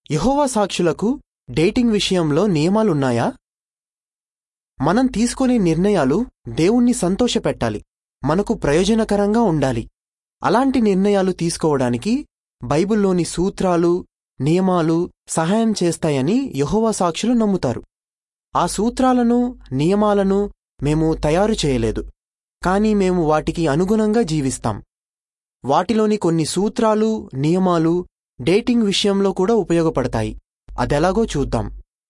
యెహోవా సాక్షులకు dating విషయంలో నియమాలున్నాయా మనం తీసుకునే నిర్ణయాలు దేవుణ్ణి సంతోషపెట్టాలి మనకు ప్రయోజనకరంగా ఉండాలి అలాంటి నిర్ణయాలు తీసుకోవడానికి బైబిల్లోని సూత్రాలు నియమాలు సహాయం చేస్తాయని యెహోవా సాక్షులు నమ్ముతారు ఆ సూత్రాలను నియమాలను మేము తయారు చేయలేదు కాని మేము వాటికి అనుగుణంగా జీవిస్తాం వాటిలోని కొన్ని సూత్రాలు నియమాలు డేటింగ్ విషయంలో కూడా ఉపయోగపడతాయి అదెలాగో చూద్దాం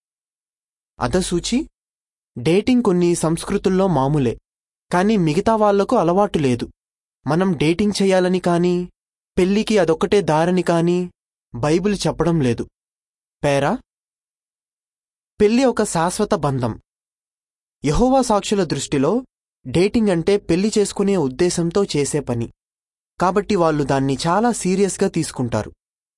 అదసూచి డేటింగ్ కొన్ని సంస్కృతుల్లో మామూలే కాని మిగతా వాళ్లకు అలవాటు లేదు మనం డేటింగ్ చెయ్యాలని కాని పెళ్లికి అదొక్కటే దారని కాని బైబిల్ చెప్పడం లేదు పేరా పెళ్లి ఒక శాశ్వత బంధం యహోవా సాక్షుల దృష్టిలో డేటింగ్ అంటే పెళ్లి చేసుకునే ఉద్దేశంతో చేసే పని కాబట్టి వాళ్ళు దాన్ని చాలా సీరియస్గా తీసుకుంటారు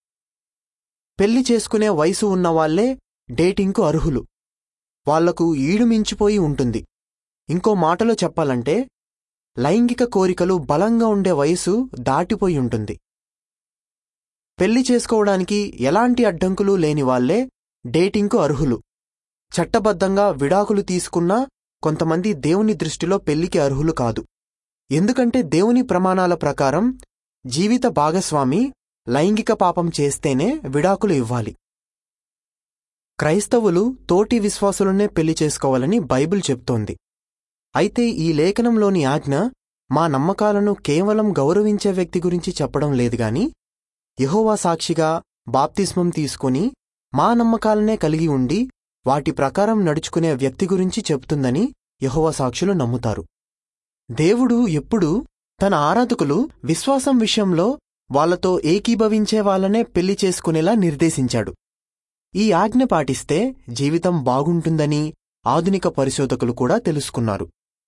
పెళ్లి చేసుకునే వయసు ఉన్నవాళ్లే డేటింగ్కు అర్హులు వాళ్లకు ఈడు మించిపోయి ఉంటుంది ఇంకో మాటలో చెప్పాలంటే లైంగిక కోరికలు బలంగా ఉండే వయసు దాటిపోయి ఉంటుంది పెళ్లి చేసుకోవడానికి ఎలాంటి అడ్డంకులు లేని వాళ్లే డేటింగ్కు అర్హులు చట్టబద్ధంగా విడాకులు తీసుకున్నా కొంతమంది దేవుని దృష్టిలో పెళ్లికి అర్హులు కాదు ఎందుకంటే దేవుని ప్రమాణాల ప్రకారం జీవిత భాగస్వామి లైంగిక పాపం చేస్తేనే విడాకులు ఇవ్వాలి క్రైస్తవులు తోటి విశ్వాసులనే పెళ్లి చేసుకోవాలని బైబిల్ చెప్తోంది అయితే ఈ లేఖనంలోని ఆజ్ఞ మా నమ్మకాలను కేవలం గౌరవించే వ్యక్తి గురించి చెప్పడం లేదుగాని యెహోవా సాక్షిగా బాప్తిస్మం తీసుకుని మా నమ్మకాలనే కలిగి ఉండి వాటి ప్రకారం నడుచుకునే వ్యక్తి గురించి చెప్తుందని యెహోవా సాక్షులు నమ్ముతారు దేవుడు ఎప్పుడూ తన ఆరాధకులు విశ్వాసం విషయంలో వాళ్లతో ఏకీభవించే వాళ్ళనే పెళ్లి చేసుకునేలా నిర్దేశించాడు ఈ ఆజ్ఞ పాటిస్తే జీవితం బాగుంటుందని ఆధునిక పరిశోధకులు కూడా తెలుసుకున్నారు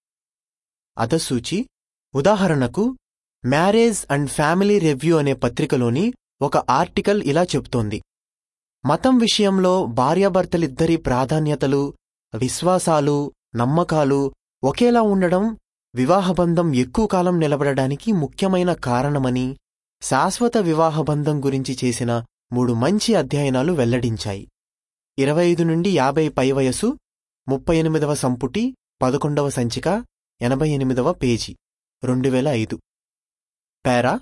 అదసూచి ఉదాహరణకు మ్యారేజ్ అండ్ ఫ్యామిలీ రివ్యూ అనే పత్రికలోని ఒక ఆర్టికల్ ఇలా చెప్తోంది మతం విషయంలో భార్యాభర్తలిద్దరి ప్రాధాన్యతలు విశ్వాసాలు నమ్మకాలు ఒకేలా ఉండడం వివాహబంధం ఎక్కువ కాలం నిలబడడానికి ముఖ్యమైన కారణమని శాశ్వత వివాహబంధం గురించి చేసిన మూడు మంచి అధ్యయనాలు వెల్లడించాయి ఇరవై ఐదు నుండి యాభై పై వయసు ముప్పై ఎనిమిదవ సంపుటి పదకొండవ సంచిక ఎనభై ఎనిమిదవ పేజీ రెండు వేల ఐదు పేరా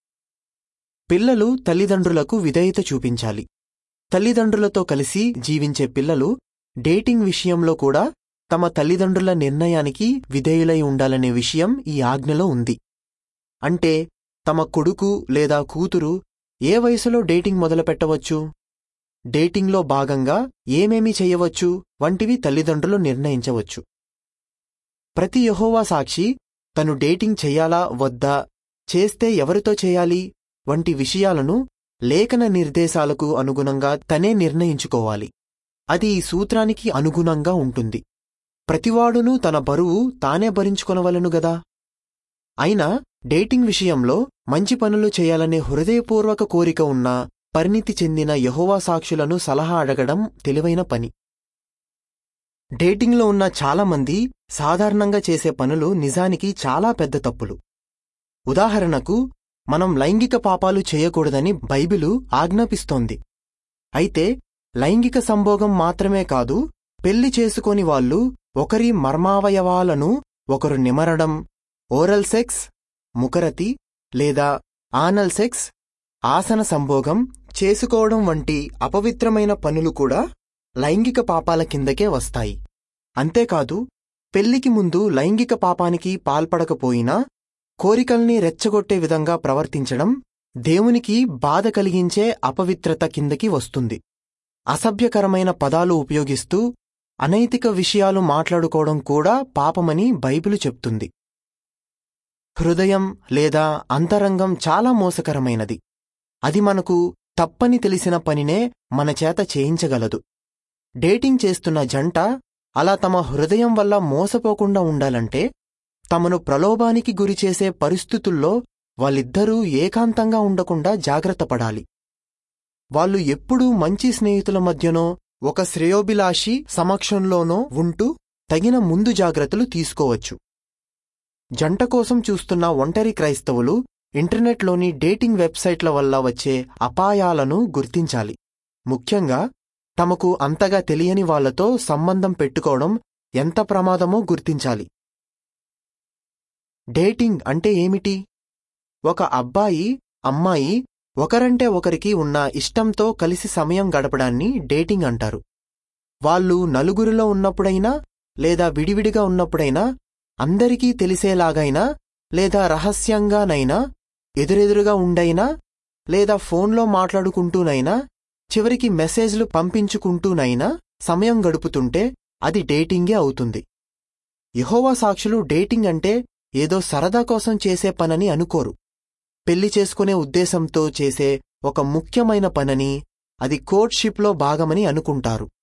పిల్లలు తల్లిదండ్రులకు విధేయత చూపించాలి తల్లిదండ్రులతో కలిసి జీవించే పిల్లలు డేటింగ్ విషయంలో కూడా తమ తల్లిదండ్రుల నిర్ణయానికి విధేయులై ఉండాలనే విషయం ఈ ఆజ్ఞలో ఉంది అంటే తమ కొడుకు లేదా కూతురు ఏ వయసులో డేటింగ్ మొదలుపెట్టవచ్చు డేటింగ్లో భాగంగా ఏమేమి చెయ్యవచ్చు వంటివి తల్లిదండ్రులు నిర్ణయించవచ్చు ప్రతి యహోవా సాక్షి తను డేటింగ్ చెయ్యాలా వద్దా చేస్తే ఎవరితో చేయాలి వంటి విషయాలను లేఖన నిర్దేశాలకు అనుగుణంగా తనే నిర్ణయించుకోవాలి అది ఈ సూత్రానికి అనుగుణంగా ఉంటుంది ప్రతివాడునూ తన బరువు తానే భరించుకొనవలను గదా అయినా డేటింగ్ విషయంలో మంచి పనులు చేయాలనే హృదయపూర్వక కోరిక ఉన్న పరిణితి చెందిన యహోవా సాక్షులను సలహా అడగడం తెలివైన పని డేటింగ్లో ఉన్న చాలామంది సాధారణంగా చేసే పనులు నిజానికి చాలా పెద్ద తప్పులు ఉదాహరణకు మనం లైంగిక పాపాలు చేయకూడదని బైబిలు ఆజ్ఞాపిస్తోంది అయితే లైంగిక సంభోగం మాత్రమే కాదు పెళ్లి చేసుకొని వాళ్ళు ఒకరి మర్మావయవాలను ఒకరు నిమరడం ఓరల్ సెక్స్ ముఖరతి లేదా ఆనల్ సెక్స్ ఆసన సంభోగం చేసుకోవడం వంటి అపవిత్రమైన పనులు కూడా లైంగిక పాపాల కిందకే వస్తాయి అంతేకాదు పెళ్లికి ముందు లైంగిక పాపానికి పాల్పడకపోయినా కోరికల్ని రెచ్చగొట్టే విధంగా ప్రవర్తించడం దేవునికి బాధ కలిగించే అపవిత్రత కిందకి వస్తుంది అసభ్యకరమైన పదాలు ఉపయోగిస్తూ అనైతిక విషయాలు మాట్లాడుకోవడం కూడా పాపమని బైబిలు చెప్తుంది హృదయం లేదా అంతరంగం చాలా మోసకరమైనది అది మనకు తప్పని తెలిసిన పనినే మన చేత చేయించగలదు డేటింగ్ చేస్తున్న జంట అలా తమ హృదయం వల్ల మోసపోకుండా ఉండాలంటే తమను ప్రలోభానికి గురిచేసే పరిస్థితుల్లో వాళ్ళిద్దరూ ఏకాంతంగా ఉండకుండా జాగ్రత్త పడాలి వాళ్ళు ఎప్పుడూ మంచి స్నేహితుల మధ్యనో ఒక శ్రేయోభిలాషి సమక్షంలోనో ఉంటూ తగిన ముందు జాగ్రత్తలు తీసుకోవచ్చు జంట కోసం చూస్తున్న ఒంటరి క్రైస్తవులు ఇంటర్నెట్లోని డేటింగ్ వెబ్సైట్ల వల్ల వచ్చే అపాయాలను గుర్తించాలి ముఖ్యంగా తమకు అంతగా తెలియని వాళ్లతో సంబంధం పెట్టుకోవడం ఎంత ప్రమాదమో గుర్తించాలి డేటింగ్ అంటే ఏమిటి ఒక అబ్బాయి అమ్మాయి ఒకరంటే ఒకరికి ఉన్న ఇష్టంతో కలిసి సమయం గడపడాన్ని డేటింగ్ అంటారు వాళ్ళు నలుగురిలో ఉన్నప్పుడైనా లేదా విడివిడిగా ఉన్నప్పుడైనా అందరికీ తెలిసేలాగైనా లేదా రహస్యంగానైనా ఎదురెదురుగా ఉండైనా లేదా ఫోన్లో మాట్లాడుకుంటూనైనా చివరికి మెసేజ్లు పంపించుకుంటూనైనా సమయం గడుపుతుంటే అది డేటింగే అవుతుంది యహోవా సాక్షులు డేటింగ్ అంటే ఏదో సరదా కోసం చేసే పనని అనుకోరు పెళ్లి చేసుకునే ఉద్దేశంతో చేసే ఒక ముఖ్యమైన పనని అది కోర్ట్షిప్లో భాగమని అనుకుంటారు